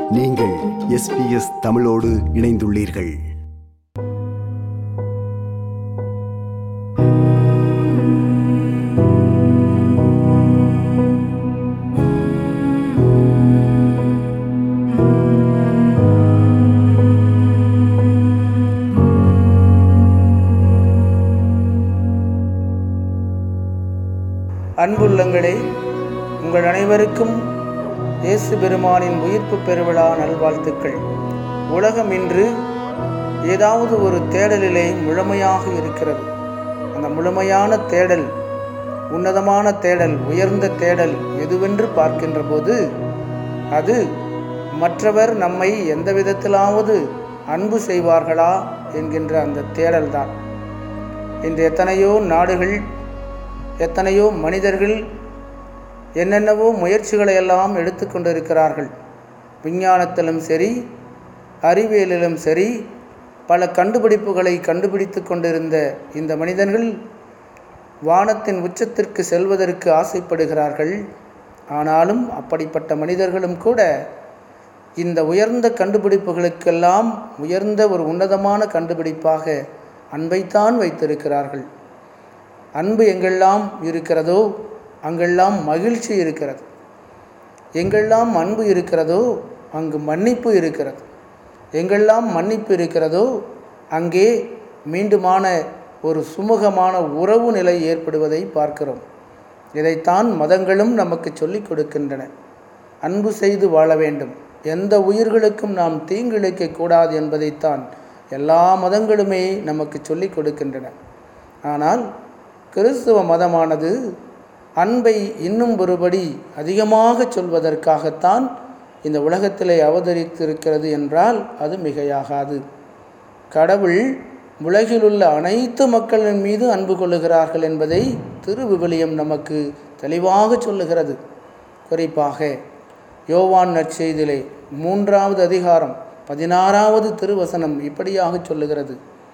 நீங்கள் எஸ்பிஎஸ் தமிழோடு இணைந்துள்ளீர்கள் அன்புள்ளங்களே உங்கள் அனைவருக்கும் இயேசு பெருமானின் உயிர்ப்பு பெருவிழா நல்வாழ்த்துக்கள் உலகம் இன்று ஏதாவது ஒரு தேடலிலே முழுமையாக இருக்கிறது அந்த முழுமையான தேடல் உன்னதமான தேடல் உயர்ந்த தேடல் எதுவென்று பார்க்கின்ற போது அது மற்றவர் நம்மை எந்த விதத்திலாவது அன்பு செய்வார்களா என்கின்ற அந்த தேடல்தான் இன்று எத்தனையோ நாடுகள் எத்தனையோ மனிதர்கள் என்னென்னவோ முயற்சிகளை எல்லாம் எடுத்துக்கொண்டிருக்கிறார்கள் விஞ்ஞானத்திலும் சரி அறிவியலிலும் சரி பல கண்டுபிடிப்புகளை கண்டுபிடித்து கொண்டிருந்த இந்த மனிதர்கள் வானத்தின் உச்சத்திற்கு செல்வதற்கு ஆசைப்படுகிறார்கள் ஆனாலும் அப்படிப்பட்ட மனிதர்களும் கூட இந்த உயர்ந்த கண்டுபிடிப்புகளுக்கெல்லாம் உயர்ந்த ஒரு உன்னதமான கண்டுபிடிப்பாக அன்பைத்தான் வைத்திருக்கிறார்கள் அன்பு எங்கெல்லாம் இருக்கிறதோ அங்கெல்லாம் மகிழ்ச்சி இருக்கிறது எங்கெல்லாம் அன்பு இருக்கிறதோ அங்கு மன்னிப்பு இருக்கிறது எங்கெல்லாம் மன்னிப்பு இருக்கிறதோ அங்கே மீண்டுமான ஒரு சுமூகமான உறவு நிலை ஏற்படுவதை பார்க்கிறோம் இதைத்தான் மதங்களும் நமக்கு சொல்லிக் கொடுக்கின்றன அன்பு செய்து வாழ வேண்டும் எந்த உயிர்களுக்கும் நாம் தீங்கிழைக்க கூடாது என்பதைத்தான் எல்லா மதங்களுமே நமக்கு சொல்லிக் கொடுக்கின்றன ஆனால் கிறிஸ்துவ மதமானது அன்பை இன்னும் ஒருபடி அதிகமாக சொல்வதற்காகத்தான் இந்த உலகத்திலே அவதரித்திருக்கிறது என்றால் அது மிகையாகாது கடவுள் உலகிலுள்ள அனைத்து மக்களின் மீது அன்பு கொள்ளுகிறார்கள் என்பதை திருவிவிலியம் நமக்கு தெளிவாக சொல்லுகிறது குறிப்பாக யோவான் நற்செய்திலே மூன்றாவது அதிகாரம் பதினாறாவது திருவசனம் இப்படியாக சொல்லுகிறது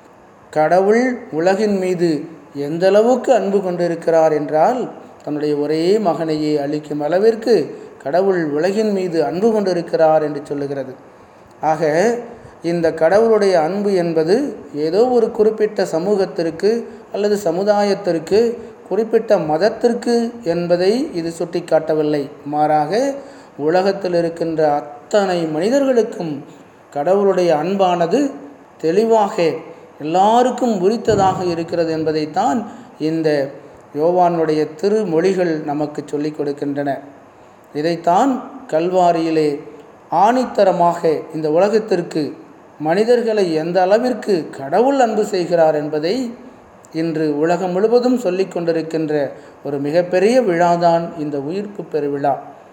கடவுள் உலகின் மீது எந்த அளவுக்கு அன்பு கொண்டிருக்கிறார் என்றால் தன்னுடைய ஒரே மகனையே அளிக்கும் அளவிற்கு கடவுள் உலகின் மீது அன்பு கொண்டிருக்கிறார் என்று சொல்லுகிறது ஆக இந்த கடவுளுடைய அன்பு என்பது ஏதோ ஒரு குறிப்பிட்ட சமூகத்திற்கு அல்லது சமுதாயத்திற்கு குறிப்பிட்ட மதத்திற்கு என்பதை இது சுட்டிக்காட்டவில்லை மாறாக உலகத்தில் இருக்கின்ற அத்தனை மனிதர்களுக்கும் கடவுளுடைய அன்பானது தெளிவாக எல்லாருக்கும் உரித்ததாக இருக்கிறது என்பதைத்தான் இந்த யோவானுடைய திருமொழிகள் நமக்கு சொல்லிக் கொடுக்கின்றன இதைத்தான் கல்வாரியிலே ஆணித்தரமாக இந்த உலகத்திற்கு மனிதர்களை எந்த அளவிற்கு கடவுள் அன்பு செய்கிறார் என்பதை இன்று உலகம் முழுவதும் சொல்லிக் கொண்டிருக்கின்ற ஒரு மிகப்பெரிய விழாதான் இந்த உயிர்ப்பு பெருவிழா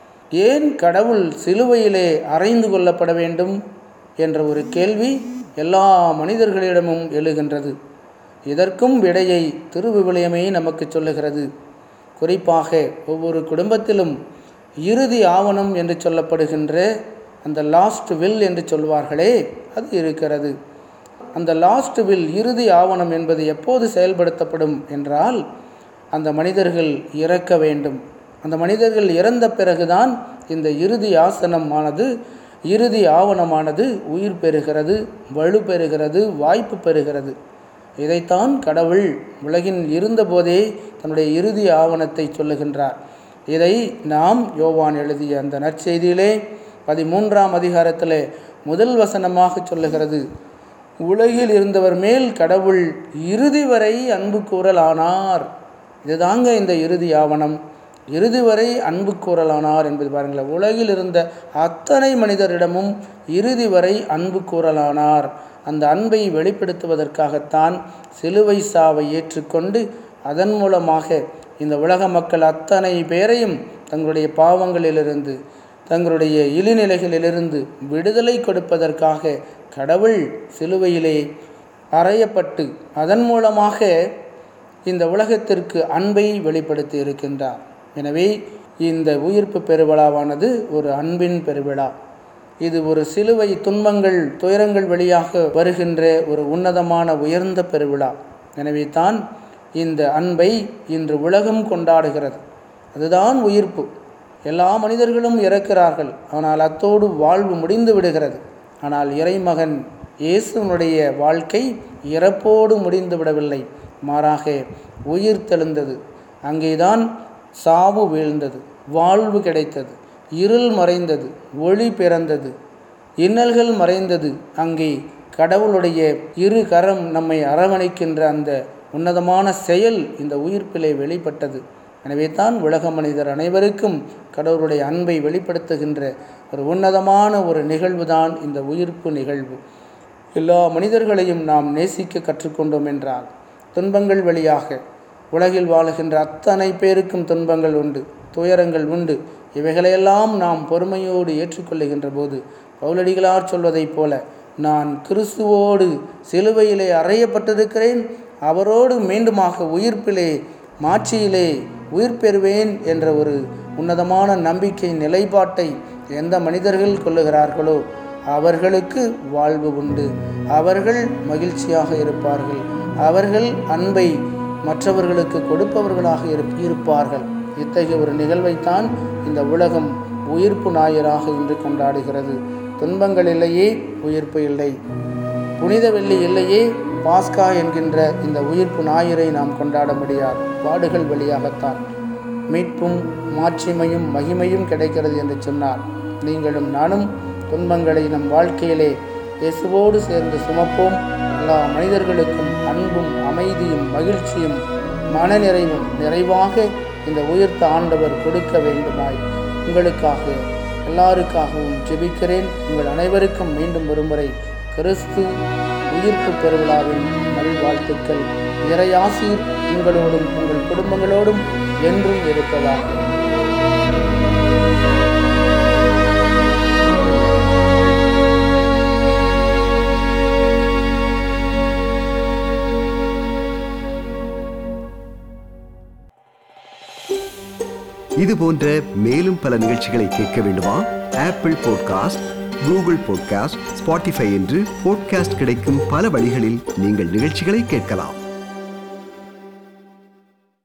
ஏன் கடவுள் சிலுவையிலே அறைந்து கொள்ளப்பட வேண்டும் என்ற ஒரு கேள்வி எல்லா மனிதர்களிடமும் எழுகின்றது இதற்கும் விடையை திருவிவிலியமே நமக்கு சொல்லுகிறது குறிப்பாக ஒவ்வொரு குடும்பத்திலும் இறுதி ஆவணம் என்று சொல்லப்படுகின்ற அந்த லாஸ்ட் வில் என்று சொல்வார்களே அது இருக்கிறது அந்த லாஸ்ட் வில் இறுதி ஆவணம் என்பது எப்போது செயல்படுத்தப்படும் என்றால் அந்த மனிதர்கள் இறக்க வேண்டும் அந்த மனிதர்கள் இறந்த பிறகுதான் இந்த இறுதி ஆசனமானது இறுதி ஆவணமானது உயிர் பெறுகிறது வலு பெறுகிறது வாய்ப்பு பெறுகிறது இதைத்தான் கடவுள் உலகின் இருந்தபோதே தன்னுடைய இறுதி ஆவணத்தை சொல்லுகின்றார் இதை நாம் யோவான் எழுதிய அந்த நற்செய்தியிலே பதிமூன்றாம் அதிகாரத்திலே முதல் வசனமாக சொல்லுகிறது உலகில் இருந்தவர் மேல் கடவுள் இறுதி வரை அன்பு கூறலானார் இதுதாங்க இந்த இறுதி ஆவணம் இறுதி வரை அன்பு கூறலானார் என்பது பாருங்களேன் உலகில் இருந்த அத்தனை மனிதரிடமும் இறுதி வரை அன்பு கூறலானார் அந்த அன்பை வெளிப்படுத்துவதற்காகத்தான் சிலுவை சாவை ஏற்றுக்கொண்டு அதன் மூலமாக இந்த உலக மக்கள் அத்தனை பேரையும் தங்களுடைய பாவங்களிலிருந்து தங்களுடைய இழிநிலைகளிலிருந்து விடுதலை கொடுப்பதற்காக கடவுள் சிலுவையிலே அறையப்பட்டு அதன் மூலமாக இந்த உலகத்திற்கு அன்பை வெளிப்படுத்தி இருக்கின்றார் எனவே இந்த உயிர்ப்பு பெருவிழாவானது ஒரு அன்பின் பெருவிழா இது ஒரு சிலுவை துன்பங்கள் துயரங்கள் வழியாக வருகின்ற ஒரு உன்னதமான உயர்ந்த பெருவிழா எனவே தான் இந்த அன்பை இன்று உலகம் கொண்டாடுகிறது அதுதான் உயிர்ப்பு எல்லா மனிதர்களும் இறக்கிறார்கள் ஆனால் அத்தோடு வாழ்வு முடிந்து விடுகிறது ஆனால் இறைமகன் இயேசுனுடைய வாழ்க்கை இறப்போடு முடிந்து விடவில்லை மாறாக உயிர் தெழுந்தது அங்கேதான் சாவு வீழ்ந்தது வாழ்வு கிடைத்தது இருள் மறைந்தது ஒளி பிறந்தது இன்னல்கள் மறைந்தது அங்கே கடவுளுடைய இரு கரம் நம்மை அரவணைக்கின்ற அந்த உன்னதமான செயல் இந்த உயிர்ப்பிலே வெளிப்பட்டது எனவே தான் உலக மனிதர் அனைவருக்கும் கடவுளுடைய அன்பை வெளிப்படுத்துகின்ற ஒரு உன்னதமான ஒரு நிகழ்வு தான் இந்த உயிர்ப்பு நிகழ்வு எல்லா மனிதர்களையும் நாம் நேசிக்க கற்றுக்கொண்டோம் என்றால் துன்பங்கள் வழியாக உலகில் வாழுகின்ற அத்தனை பேருக்கும் துன்பங்கள் உண்டு துயரங்கள் உண்டு இவைகளையெல்லாம் நாம் பொறுமையோடு ஏற்றுக்கொள்ளுகின்ற போது பவுலடிகளார் சொல்வதைப் போல நான் கிறிஸ்துவோடு சிலுவையிலே அறையப்பட்டிருக்கிறேன் அவரோடு மீண்டுமாக உயிர்ப்பிலே மாட்சியிலே உயிர் பெறுவேன் என்ற ஒரு உன்னதமான நம்பிக்கை நிலைப்பாட்டை எந்த மனிதர்கள் கொள்ளுகிறார்களோ அவர்களுக்கு வாழ்வு உண்டு அவர்கள் மகிழ்ச்சியாக இருப்பார்கள் அவர்கள் அன்பை மற்றவர்களுக்கு கொடுப்பவர்களாக இரு- இருப்பார்கள் இத்தகைய ஒரு நிகழ்வைத்தான் இந்த உலகம் உயிர்ப்பு ஞாயிறாக இன்று கொண்டாடுகிறது துன்பங்கள் இல்லையே உயிர்ப்பு இல்லை புனித வெள்ளி இல்லையே பாஸ்கா என்கின்ற இந்த உயிர்ப்பு ஞாயிறை நாம் கொண்டாட முடியாது பாடுகள் வழியாகத்தான் மீட்பும் மாட்சிமையும் மகிமையும் கிடைக்கிறது என்று சொன்னார் நீங்களும் நானும் துன்பங்களை நம் வாழ்க்கையிலே இயேசுவோடு சேர்ந்து சுமப்போம் எல்லா மனிதர்களுக்கும் அன்பும் அமைதியும் மகிழ்ச்சியும் மனநிறைவும் நிறைவாக இந்த உயிர்த்த ஆண்டவர் கொடுக்க வேண்டுமாய் உங்களுக்காக எல்லாருக்காகவும் ஜெபிக்கிறேன் உங்கள் அனைவருக்கும் மீண்டும் ஒருமுறை கிறிஸ்து உயிர்ப்பு பெருவிழாவின் நல்வாழ்த்துக்கள் இறையாசீர் உங்களோடும் உங்கள் குடும்பங்களோடும் என்றும் இருப்பதாக இது போன்ற மேலும் பல நிகழ்ச்சிகளை கேட்க வேண்டுமா Apple podcast Google podcast Spotify என்று பாட்காஸ்ட் கிடைக்கும் பல வழிகளில் நீங்கள் நிகழ்ச்சிகளை கேட்கலாம்